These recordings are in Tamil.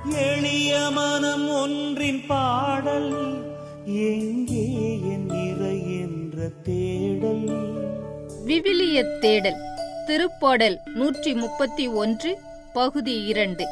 எளிய மனம் ஒன்றின் பாடல் எங்கே என் இறை என்ற தேடல் விவிலிய தேடல் திருப்பாடல் நூற்றி முப்பத்தி ஒன்று பகுதி இரண்டு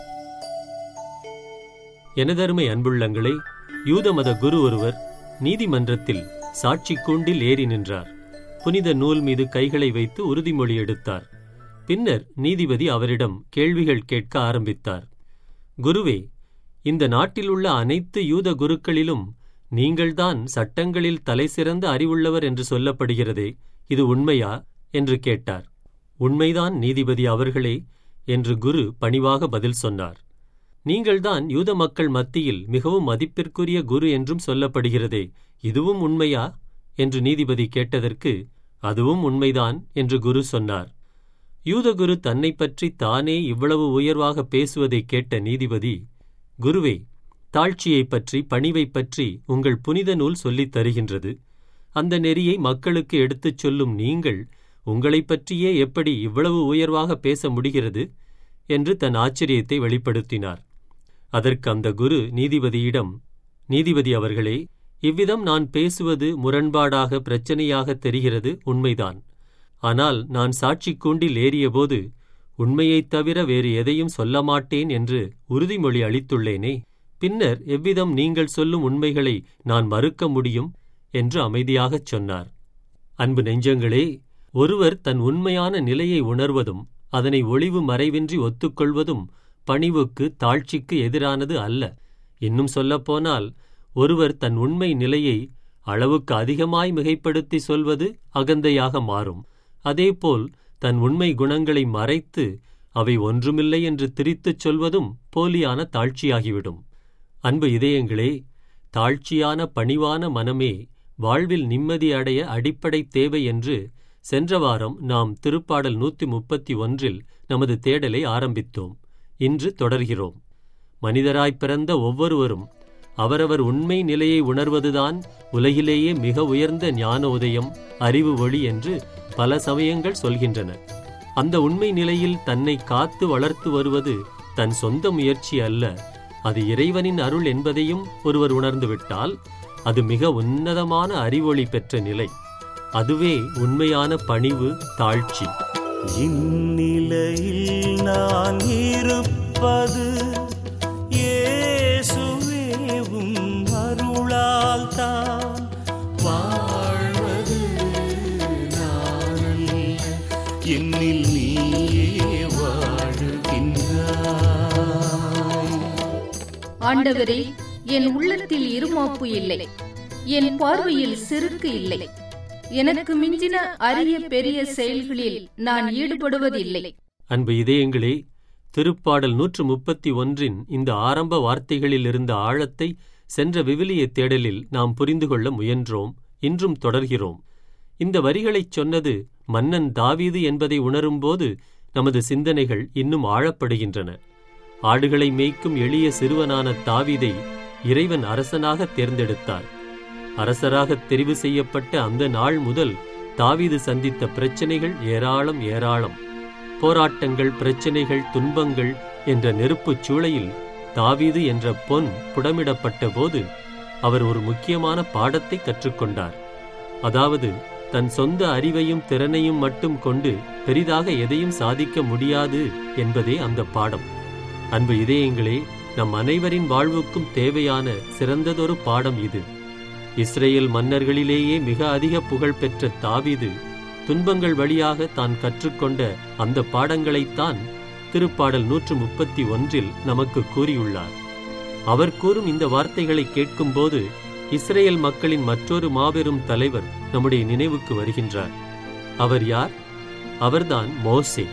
எனதருமை அன்புள்ளங்களே யூத மத குரு ஒருவர் நீதிமன்றத்தில் சாட்சி கூண்டில் ஏறி நின்றார் புனித நூல் மீது கைகளை வைத்து உறுதிமொழி எடுத்தார் பின்னர் நீதிபதி அவரிடம் கேள்விகள் கேட்க ஆரம்பித்தார் குருவே இந்த நாட்டிலுள்ள அனைத்து யூத குருக்களிலும் நீங்கள்தான் சட்டங்களில் தலைசிறந்த அறிவுள்ளவர் என்று சொல்லப்படுகிறதே இது உண்மையா என்று கேட்டார் உண்மைதான் நீதிபதி அவர்களே என்று குரு பணிவாக பதில் சொன்னார் நீங்கள்தான் யூத மக்கள் மத்தியில் மிகவும் மதிப்பிற்குரிய குரு என்றும் சொல்லப்படுகிறதே இதுவும் உண்மையா என்று நீதிபதி கேட்டதற்கு அதுவும் உண்மைதான் என்று குரு சொன்னார் யூதகுரு தன்னை பற்றி தானே இவ்வளவு உயர்வாக பேசுவதை கேட்ட நீதிபதி குருவே தாழ்ச்சியைப் பற்றி பணிவைப் பற்றி உங்கள் புனித நூல் சொல்லித் தருகின்றது அந்த நெறியை மக்களுக்கு எடுத்துச் சொல்லும் நீங்கள் உங்களைப் பற்றியே எப்படி இவ்வளவு உயர்வாக பேச முடிகிறது என்று தன் ஆச்சரியத்தை வெளிப்படுத்தினார் அதற்கு அந்த குரு நீதிபதியிடம் நீதிபதி அவர்களே இவ்விதம் நான் பேசுவது முரண்பாடாக பிரச்சனையாக தெரிகிறது உண்மைதான் ஆனால் நான் சாட்சி கூண்டில் ஏறியபோது உண்மையைத் தவிர வேறு எதையும் சொல்ல மாட்டேன் என்று உறுதிமொழி அளித்துள்ளேனே பின்னர் எவ்விதம் நீங்கள் சொல்லும் உண்மைகளை நான் மறுக்க முடியும் என்று அமைதியாகச் சொன்னார் அன்பு நெஞ்சங்களே ஒருவர் தன் உண்மையான நிலையை உணர்வதும் அதனை ஒளிவு மறைவின்றி ஒத்துக்கொள்வதும் பணிவுக்கு தாழ்ச்சிக்கு எதிரானது அல்ல இன்னும் சொல்லப்போனால் ஒருவர் தன் உண்மை நிலையை அளவுக்கு அதிகமாய் மிகைப்படுத்தி சொல்வது அகந்தையாக மாறும் அதேபோல் தன் உண்மை குணங்களை மறைத்து அவை ஒன்றுமில்லை என்று திரித்துச் சொல்வதும் போலியான தாழ்ச்சியாகிவிடும் அன்பு இதயங்களே தாழ்ச்சியான பணிவான மனமே வாழ்வில் நிம்மதி அடைய அடிப்படை தேவை என்று சென்ற வாரம் நாம் திருப்பாடல் நூற்றி முப்பத்தி ஒன்றில் நமது தேடலை ஆரம்பித்தோம் இன்று தொடர்கிறோம் மனிதராய் பிறந்த ஒவ்வொருவரும் அவரவர் உண்மை நிலையை உணர்வதுதான் உலகிலேயே மிக உயர்ந்த ஞான உதயம் அறிவு ஒளி என்று பல சமயங்கள் சொல்கின்றன அந்த உண்மை நிலையில் தன்னை காத்து வளர்த்து வருவது தன் சொந்த முயற்சி அல்ல அது இறைவனின் அருள் என்பதையும் ஒருவர் உணர்ந்துவிட்டால் அது மிக உன்னதமான அறிவொளி பெற்ற நிலை அதுவே உண்மையான பணிவு தாழ்ச்சி இந்நிலையில் நான் இருப்பது இயேசுவே உம் அருளால் தான் வாழ்வது நானல்ல என்னில் நீயே வாழ்கின்றாய் ஆண்டவரே என் உள்ளத்தில் இருமாப்பு இல்லை என் பார்வையில் செருக்கு இல்லை எனக்கு மிஞ்சின அரிய பெரிய செயல்களில் நான் ஈடுபடுவதில்லை அன்பு இதயங்களே திருப்பாடல் நூற்று முப்பத்தி ஒன்றின் இந்த ஆரம்ப வார்த்தைகளில் இருந்த ஆழத்தை சென்ற விவிலிய தேடலில் நாம் புரிந்து கொள்ள முயன்றோம் இன்றும் தொடர்கிறோம் இந்த வரிகளைச் சொன்னது மன்னன் தாவீது என்பதை உணரும்போது நமது சிந்தனைகள் இன்னும் ஆழப்படுகின்றன ஆடுகளை மேய்க்கும் எளிய சிறுவனான தாவீதை இறைவன் அரசனாக தேர்ந்தெடுத்தார் அரசராக தெரிவு செய்யப்பட்ட அந்த நாள் முதல் தாவீது சந்தித்த பிரச்சனைகள் ஏராளம் ஏராளம் போராட்டங்கள் பிரச்சனைகள் துன்பங்கள் என்ற நெருப்புச் சூளையில் தாவீது என்ற பொன் புடமிடப்பட்ட போது அவர் ஒரு முக்கியமான பாடத்தை கற்றுக்கொண்டார் அதாவது தன் சொந்த அறிவையும் திறனையும் மட்டும் கொண்டு பெரிதாக எதையும் சாதிக்க முடியாது என்பதே அந்த பாடம் அன்பு இதயங்களே நம் அனைவரின் வாழ்வுக்கும் தேவையான சிறந்ததொரு பாடம் இது இஸ்ரேல் மன்னர்களிலேயே மிக அதிக புகழ் பெற்ற தாவீது துன்பங்கள் வழியாக தான் கற்றுக்கொண்ட அந்த பாடங்களைத்தான் திருப்பாடல் நூற்று முப்பத்தி ஒன்றில் நமக்கு கூறியுள்ளார் அவர் கூறும் இந்த வார்த்தைகளை கேட்கும்போது இஸ்ரேல் மக்களின் மற்றொரு மாபெரும் தலைவர் நம்முடைய நினைவுக்கு வருகின்றார் அவர் யார் அவர்தான் மோசே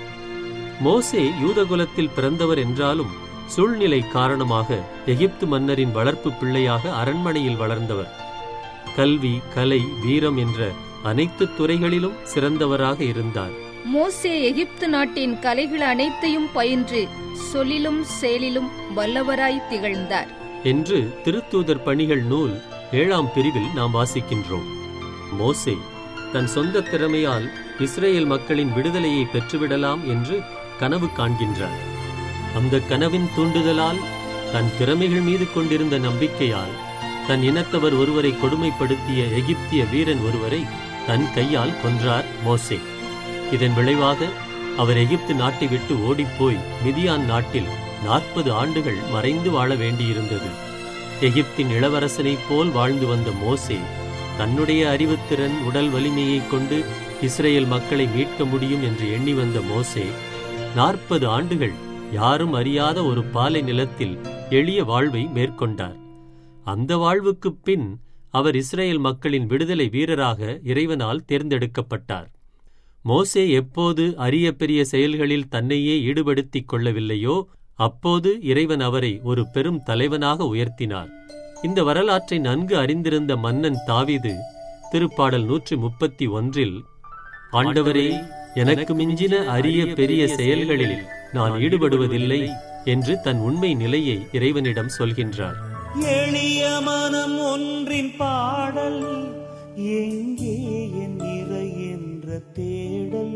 மோசே யூதகுலத்தில் பிறந்தவர் என்றாலும் சூழ்நிலை காரணமாக எகிப்து மன்னரின் வளர்ப்பு பிள்ளையாக அரண்மனையில் வளர்ந்தவர் கல்வி கலை வீரம் என்ற அனைத்து துறைகளிலும் சிறந்தவராக இருந்தார் மோசே எகிப்து நாட்டின் கலைகள் அனைத்தையும் பயின்று சொல்லிலும் செயலிலும் வல்லவராய் திகழ்ந்தார் என்று திருத்தூதர் பணிகள் நூல் ஏழாம் பிரிவில் நாம் வாசிக்கின்றோம் மோசே தன் சொந்த திறமையால் இஸ்ரேல் மக்களின் விடுதலையை பெற்றுவிடலாம் என்று கனவு காண்கின்றார் அந்த கனவின் தூண்டுதலால் தன் திறமைகள் மீது கொண்டிருந்த நம்பிக்கையால் தன் இனத்தவர் ஒருவரை கொடுமைப்படுத்திய எகிப்திய வீரன் ஒருவரை தன் கையால் கொன்றார் மோசே இதன் விளைவாக அவர் எகிப்து நாட்டை விட்டு ஓடிப்போய் மிதியான் நாட்டில் நாற்பது ஆண்டுகள் மறைந்து வாழ வேண்டியிருந்தது எகிப்தின் இளவரசனைப் போல் வாழ்ந்து வந்த மோசே தன்னுடைய அறிவுத்திறன் உடல் வலிமையைக் கொண்டு இஸ்ரேல் மக்களை மீட்க முடியும் என்று எண்ணி வந்த மோசே நாற்பது ஆண்டுகள் யாரும் அறியாத ஒரு பாலை நிலத்தில் எளிய வாழ்வை மேற்கொண்டார் அந்த வாழ்வுக்குப் பின் அவர் இஸ்ரேல் மக்களின் விடுதலை வீரராக இறைவனால் தேர்ந்தெடுக்கப்பட்டார் மோசே எப்போது அரிய பெரிய செயல்களில் தன்னையே ஈடுபடுத்திக் கொள்ளவில்லையோ அப்போது இறைவன் அவரை ஒரு பெரும் தலைவனாக உயர்த்தினார் இந்த வரலாற்றை நன்கு அறிந்திருந்த மன்னன் தாவீது திருப்பாடல் நூற்றி முப்பத்தி ஒன்றில் ஆண்டவரே எனக்கு மிஞ்சின அரிய பெரிய செயல்களில் நான் ஈடுபடுவதில்லை என்று தன் உண்மை நிலையை இறைவனிடம் சொல்கின்றார் எளிய மனம் ஒன்றின் பாடல் எங்கே என் இறை என்ற தேடல்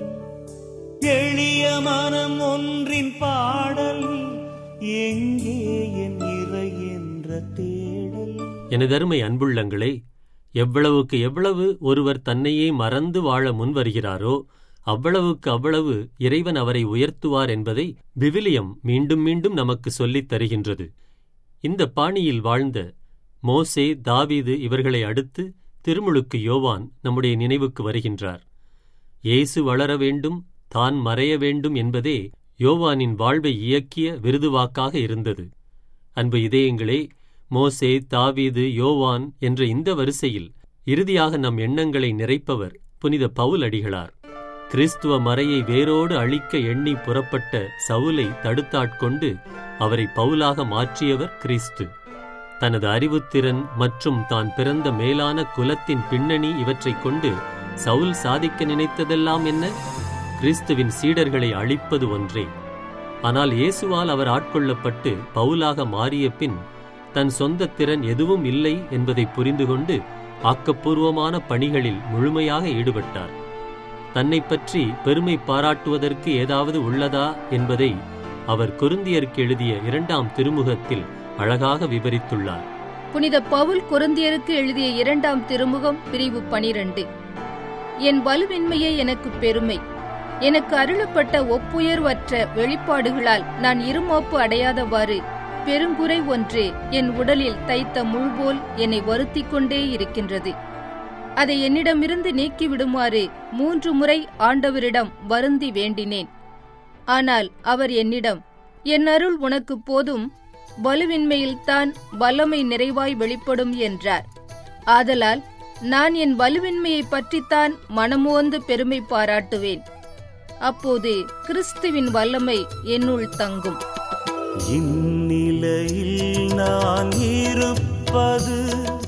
எளிய மனம் ஒன்றின் பாடல் எங்கே என் இறை என்ற தேடல் எனதருமை அன்புள்ளங்களே எவ்வளவுக்கு எவ்வளவு ஒருவர் தன்னையே மறந்து வாழ முன்வருகிறாரோ அவ்வளவுக்கு அவ்வளவு இறைவன் அவரை உயர்த்துவார் என்பதை விவிலியம் மீண்டும் மீண்டும் நமக்கு சொல்லித் தருகின்றது இந்த பாணியில் வாழ்ந்த மோசே தாவீது இவர்களை அடுத்து திருமுழுக்கு யோவான் நம்முடைய நினைவுக்கு வருகின்றார் இயேசு வளர வேண்டும் தான் மறைய வேண்டும் என்பதே யோவானின் வாழ்வை இயக்கிய விருதுவாக்காக இருந்தது அன்பு இதயங்களே மோசே தாவீது யோவான் என்ற இந்த வரிசையில் இறுதியாக நம் எண்ணங்களை நிறைப்பவர் புனித பவுல் அடிகளார் கிறிஸ்துவ மறையை வேரோடு அழிக்க எண்ணி புறப்பட்ட சவுலை தடுத்தாட்கொண்டு அவரை பவுலாக மாற்றியவர் கிறிஸ்து தனது அறிவுத்திறன் மற்றும் தான் பிறந்த மேலான குலத்தின் பின்னணி இவற்றைக் கொண்டு சவுல் சாதிக்க நினைத்ததெல்லாம் என்ன கிறிஸ்துவின் சீடர்களை அழிப்பது ஒன்றே ஆனால் இயேசுவால் அவர் ஆட்கொள்ளப்பட்டு பவுலாக மாறிய பின் தன் சொந்த திறன் எதுவும் இல்லை என்பதை புரிந்து கொண்டு ஆக்கப்பூர்வமான பணிகளில் முழுமையாக ஈடுபட்டார் தன்னை பற்றி பெருமை பாராட்டுவதற்கு ஏதாவது உள்ளதா என்பதை அவர் கொருந்தியருக்கு எழுதிய இரண்டாம் திருமுகத்தில் அழகாக விவரித்துள்ளார் புனித பவுல் கொருந்தியருக்கு எழுதிய இரண்டாம் திருமுகம் பிரிவு பனிரெண்டு என் வலுவின்மையே எனக்கு பெருமை எனக்கு அருளப்பட்ட ஒப்புயர்வற்ற வெளிப்பாடுகளால் நான் இருமாப்பு அடையாதவாறு பெருங்குறை ஒன்று என் உடலில் தைத்த முள்போல் என்னை வருத்திக் கொண்டே இருக்கின்றது அதை என்னிடமிருந்து நீக்கிவிடுமாறு மூன்று முறை ஆண்டவரிடம் வருந்தி வேண்டினேன் ஆனால் அவர் என்னிடம் என் அருள் உனக்கு போதும் வலுவின்மையில்தான் வல்லமை நிறைவாய் வெளிப்படும் என்றார் ஆதலால் நான் என் வலுவின்மையை பற்றித்தான் மனமோந்து பெருமை பாராட்டுவேன் அப்போது கிறிஸ்துவின் வல்லமை என்னுள் தங்கும் இந்நிலையில் நான் இருப்பது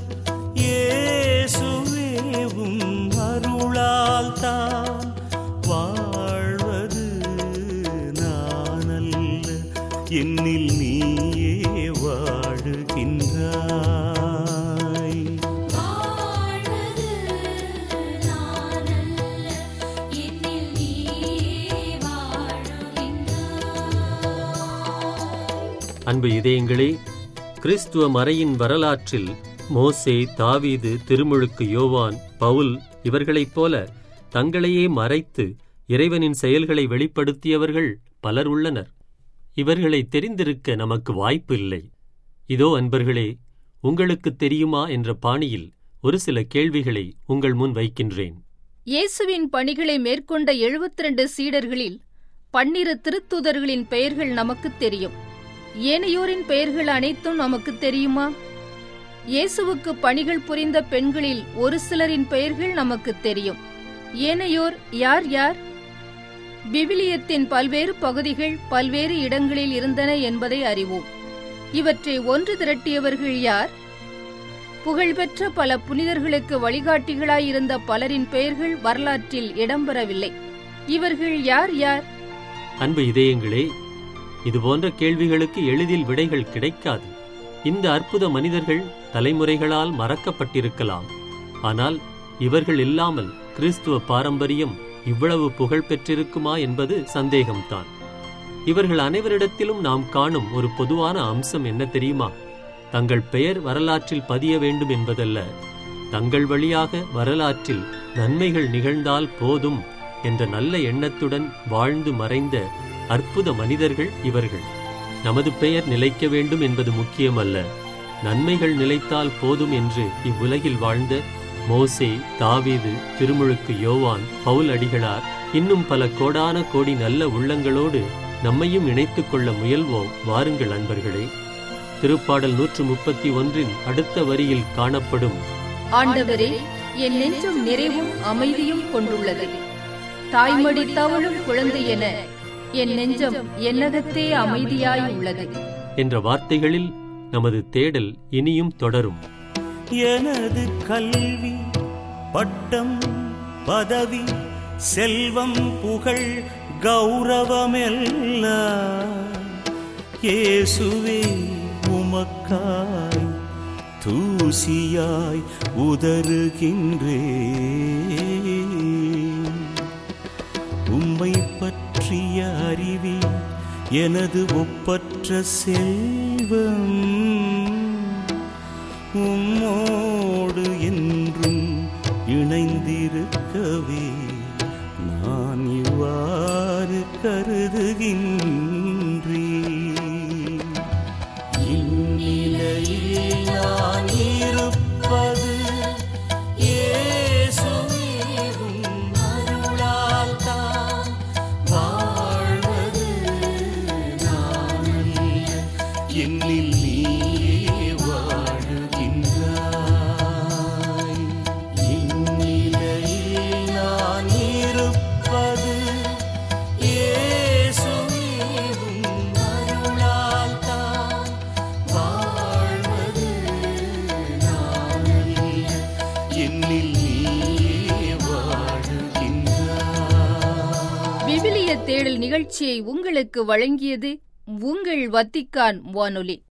இயேசுவேவும் அருளால் தான் வாழ்வது நானல்ல என்னில் நீயே வாழுகின்றாய் வாழ்வது நானல்ல என்னில் நீயே வாழுகின்றாய் அன்பு இதயங்களே கிறிஸ்துவ மறையின் வரலாற்றில் மோசே தாவீது திருமுழுக்கு யோவான் பவுல் இவர்களைப் போல தங்களையே மறைத்து இறைவனின் செயல்களை வெளிப்படுத்தியவர்கள் பலர் உள்ளனர் இவர்களை தெரிந்திருக்க நமக்கு வாய்ப்பு இல்லை இதோ அன்பர்களே உங்களுக்கு தெரியுமா என்ற பாணியில் ஒரு சில கேள்விகளை உங்கள் முன் வைக்கின்றேன் இயேசுவின் பணிகளை மேற்கொண்ட 72 சீடர்களில் பன்னிரு திருத்தூதர்களின் பெயர்கள் நமக்குத் தெரியும் ஏனையோரின் பெயர்கள் அனைத்தும் நமக்கு தெரியுமா இயேசுவுக்கு பணிகள் புரிந்த பெண்களில் ஒரு சிலரின் பெயர்கள் நமக்கு தெரியும் ஏனையோர் யார் யார் விவிலியத்தின் பல்வேறு பகுதிகள் பல்வேறு இடங்களில் இருந்தன என்பதை அறிவோம் இவற்றை ஒன்று திரட்டியவர்கள் யார் புகழ்பெற்ற பல புனிதர்களுக்கு வழிகாட்டிகளாயிருந்த பலரின் பெயர்கள் வரலாற்றில் இடம்பெறவில்லை இவர்கள் யார் யார் அன்பு இதயங்களே இதுபோன்ற கேள்விகளுக்கு எளிதில் விடைகள் கிடைக்காது இந்த அற்புத மனிதர்கள் தலைமுறைகளால் மறக்கப்பட்டிருக்கலாம் ஆனால் இவர்கள் இல்லாமல் கிறிஸ்துவ பாரம்பரியம் இவ்வளவு புகழ் பெற்றிருக்குமா என்பது சந்தேகம்தான் இவர்கள் அனைவரிடத்திலும் நாம் காணும் ஒரு பொதுவான அம்சம் என்ன தெரியுமா தங்கள் பெயர் வரலாற்றில் பதிய வேண்டும் என்பதல்ல தங்கள் வழியாக வரலாற்றில் நன்மைகள் நிகழ்ந்தால் போதும் என்ற நல்ல எண்ணத்துடன் வாழ்ந்து மறைந்த அற்புத மனிதர்கள் இவர்கள் நமது பெயர் நிலைக்க வேண்டும் என்பது முக்கியமல்ல நன்மைகள் நிலைத்தால் போதும் என்று இவ்வுலகில் வாழ்ந்த மோசே தாவீது திருமுழுக்கு யோவான் பவுல் அடிகளார் இன்னும் பல கோடான கோடி நல்ல உள்ளங்களோடு நம்மையும் இணைத்துக் கொள்ள முயல்வோம் வாருங்கள் அன்பர்களே திருப்பாடல் நூற்று முப்பத்தி ஒன்றின் அடுத்த வரியில் காணப்படும் ஆண்டவரே என் நெஞ்சம் நிறைவும் அமைதியும் கொண்டுள்ளது தாய்மடி தவழும் குழந்தை என என் நெஞ்சம் என்னகத்தே அமைதியாய் உள்ளது என்ற வார்த்தைகளில் நமது தேடல் இனியும் தொடரும் எனது கல்வி பட்டம் பதவி செல்வம் புகழ் கௌரவமெல்லாம் இயேசுவே உமக்காய் தூசியாய் உதறுகின்றேன் உம்மை பற்றிய அறிவி எனது ஒப்பற்ற செல்வம் உம்மோடு என்றும் இணைந்திருக்கவே நான் இவ்வாறு கருதுகின்றேன் இந்நிலையில் நான் இருப்பது இயேசுவே உம் அருளால் தான் வாழ்வது நான் அல்ல, என்னில் நீயே வாழுகின்றாய் இந்நிலையில் நான் இருப்பது இயேசுவே உம் அருளால் தான் வாழ்வது நான் அல்ல, என்னில் நீயே வாழுகின்றாய் விவிலிய தேடல் நிகழ்ச்சியை உங்களுக்கு வழங்கியது உங்கள் வத்திக்கான் வானொலி